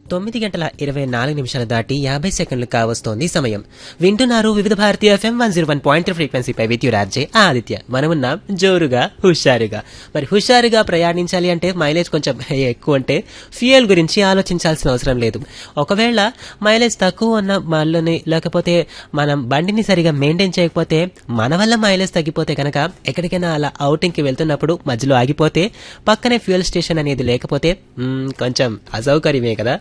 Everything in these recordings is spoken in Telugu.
తొమ్మిది గంటల ఇరవై నాలుగు నిమిషాలు దాటి యాభై సెకండ్లు కావస్తోంది సమయం వింటున్నారు Vividh Bharatiya FM one zero one point ఫ్రీక్వెన్సీపై విద్యు రాజే ఆదిత్య మనమున్నాం జోరుగా హుషారుగా మరి హుషారుగా ప్రయాణించాలి అంటే మైలేజ్ కొంచెం ఎక్కువ అంటే ఫ్యూయల్ గురించి ఆలోచించాల్సిన అవసరం లేదు ఒకవేళ మైలేజ్ తక్కువ ఉన్న వాళ్ళని లేకపోతే మనం బండిని సరిగా మెయింటైన్ చేయకపోతే మన వల్ల మైలేజ్ తగ్గిపోతే కనుక ఎక్కడికైనా అలా అవుటింగ్కి వెళ్తున్నప్పుడు మధ్యలో ఆగిపోతే పక్కనే ఫ్యూయల్ స్టేషన్ అనేది లేకపోతే మ్మ్, కొంచెం అసౌకర్యమే కదా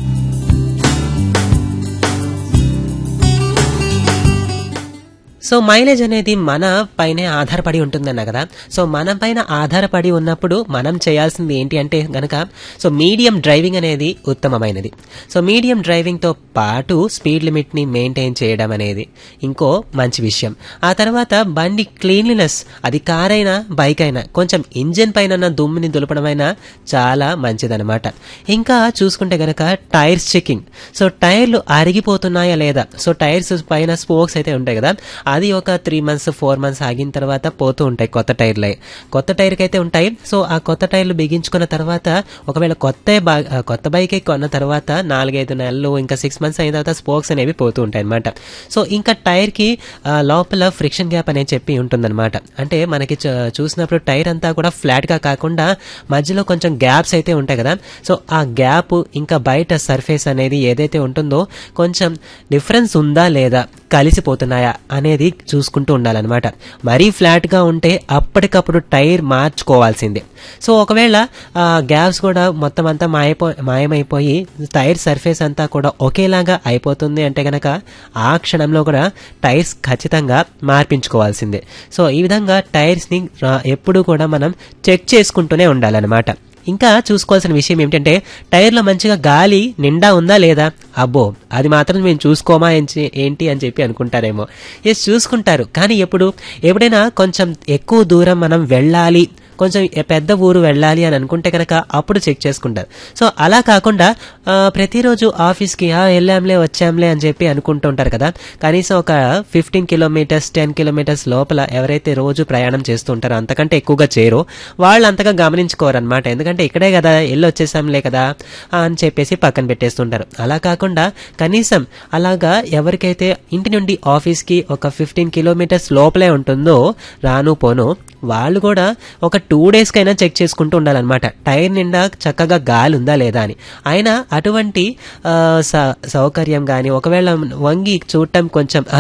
సో మైలేజ్ అనేది మన పైనే ఆధారపడి ఉంటుందన్న కదా సో మన పైన ఆధారపడి ఉన్నప్పుడు మనం చేయాల్సింది ఏంటి అంటే గనక సో మీడియం డ్రైవింగ్ అనేది ఉత్తమమైనది సో మీడియం డ్రైవింగ్తో పాటు స్పీడ్ లిమిట్ని మెయింటైన్ చేయడం అనేది ఇంకో మంచి విషయం ఆ తర్వాత బండి క్లీన్లీనెస్ అది కార్ అయినా బైక్ అయినా కొంచెం ఇంజిన్ పైన ఉన్న దుమ్ముని దులపడమైనా చాలా మంచిదన్నమాట ఇంకా చూసుకుంటే గనక టైర్స్ చెకింగ్ సో టైర్లు అరిగిపోతున్నాయా లేదా సో టైర్స్ పైన స్పోక్స్ అయితే ఉంటాయి కదా అది ఒక త్రీ మంత్స్ ఫోర్ మంత్స్ ఆగిన తర్వాత పోతూ ఉంటాయి కొత్త టైర్లే కొత్త టైర్కి అయితే ఉంటాయి సో ఆ కొత్త టైర్లు బిగించుకున్న తర్వాత ఒకవేళ కొత్త బా- ఆ కొత్త బైక్ కొన్న తర్వాత నాలుగైదు నెలలు ఇంకా సిక్స్ మంత్స్ అయిన తర్వాత స్పోక్స్ అనేవి పోతూ ఉంటాయి అనమాట సో ఇంకా టైర్కి ఆ, లోపల ఫ్రిక్షన్ గ్యాప్ అనేది చెప్పి ఉంటుందన్నమాట అంటే మనకి చ- చూసినప్పుడు టైర్ అంతా కూడా ఫ్లాట్గా కాకుండా మధ్యలో కొంచెం గ్యాప్స్ అయితే ఉంటాయి కదా సో ఆ గ్యాప్ ఇంకా బయట సర్ఫేస్ అనేది ఏదైతే ఉంటుందో కొంచెం డిఫరెన్స్ ఉందా లేదా కలిసిపోతున్నాయా అనేది చూసుకుంటూ ఉండాలన్నమాట మరీ ఫ్లాట్గా ఉంటే అప్పటికప్పుడు టైర్ మార్చుకోవాల్సిందే సో ఒకవేళ ఆ గ్యాప్స్ కూడా మొత్తం అంతా మాయపో మాయమైపోయి టైర్ సర్ఫేస్ అంతా కూడా ఒకేలాగా అయిపోతుంది అంటే గనక ఆ క్షణంలో కూడా టైర్స్ ఖచ్చితంగా మార్పించుకోవాల్సిందే సో ఈ విధంగా టైర్స్ని ఎప్పుడూ కూడా మనం చెక్ చేసుకుంటూనే ఉండాలన్నమాట ఇంకా చూసుకోవాల్సిన విషయం ఏమిటంటే టైర్లో మంచిగా గాలి నిండా ఉందా లేదా అబ్బో అది మాత్రం మేము చూసుకోమా ఏంచి- ఏంటి అని చెప్పి అనుకుంటారేమో ఎస్ చూసుకుంటారు కానీ ఎప్పుడు ఎప్పుడైనా కొంచెం ఎక్కువ దూరం మనం వెళ్ళాలి కొంచెం ఎ- పెద్ద ఊరు వెళ్ళాలి అని అనుకుంటే కనుక అప్పుడు చెక్ చేసుకుంటారు సో అలా కాకుండా ఆ, ప్రతిరోజు ఆఫీస్కి "ఆ, వెళ్ళాంలే వచ్చాంలే అని చెప్పి అనుకుంటూ ఉంటారు కదా కనీసం ఒక ఫిఫ్టీన్ కిలోమీటర్స్ టెన్ కిలోమీటర్స్ లోపల ఎవరైతే రోజు ప్రయాణం చేస్తూ ఉంటారో అంతకంటే ఎక్కువగా చేరో వాళ్ళు అంతగా గమనించుకోరు అనమాట ఎందుకంటే ఇక్కడే కదా వెళ్ళి వచ్చేసాంలే కదా ఆ, అని చెప్పేసి పక్కన పెట్టేస్తుంటారు అలా కాకుండా కనీసం అలాగా ఎవరికైతే ఇంటి నుండి ఆఫీస్కి ఒక ఫిఫ్టీన్ కిలోమీటర్స్ లోపలే ఉంటుందో రాను పోను వాళ్ళు కూడా ఒక టూ డేస్కైనా చెక్ చేసుకుంటూ ఉండాలన్నమాట టైర్ నిండా చక్కగా గాలి ఉందా లేదా అని అయినా అటువంటి ఆ, స- సౌకర్యం కానీ ఒకవేళ వంగి చూడటం కొంచెం